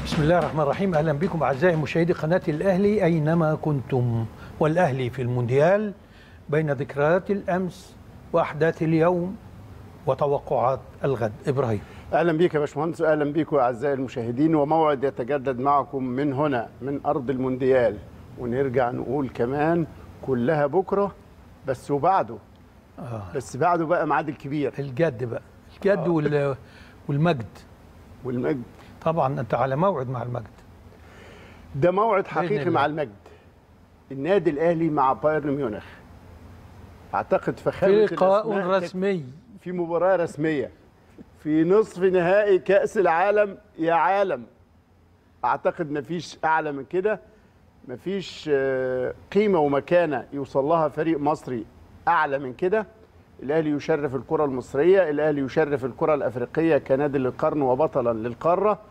بسم الله الرحمن الرحيم اهلا بكم اعزائي مشاهدي قناه الاهلي اينما كنتم والاهلي في المونديال بين ذكريات الامس واحداث اليوم وتوقعات الغد ابراهيم اهلا بيك يا باشمهندس واهلا بيكم اعزائي المشاهدين وموعد يتجدد معكم من هنا من ارض المونديال ونرجع نقول كمان كلها بكره بس وبعده آه. بس بعده بقى ميعاد الكبير الجد بقى الجد وال... والمجد والمجد طبعا انت على موعد مع المجد ده موعد بإذن حقيقي الله. مع المجد النادي الاهلي مع بايرن ميونخ اعتقد في فخامه لقاء الأسماء رسمي في مباراة رسمية في نصف نهائي كأس العالم يا عالم أعتقد مفيش أعلى من كده مفيش آه، قيمة ومكانة يوصل لها فريق مصري أعلى من كده الأهلي يشرف الكرة المصرية الأهلي يشرف الكرة الأفريقية كنادي للقرن وبطلا للقارة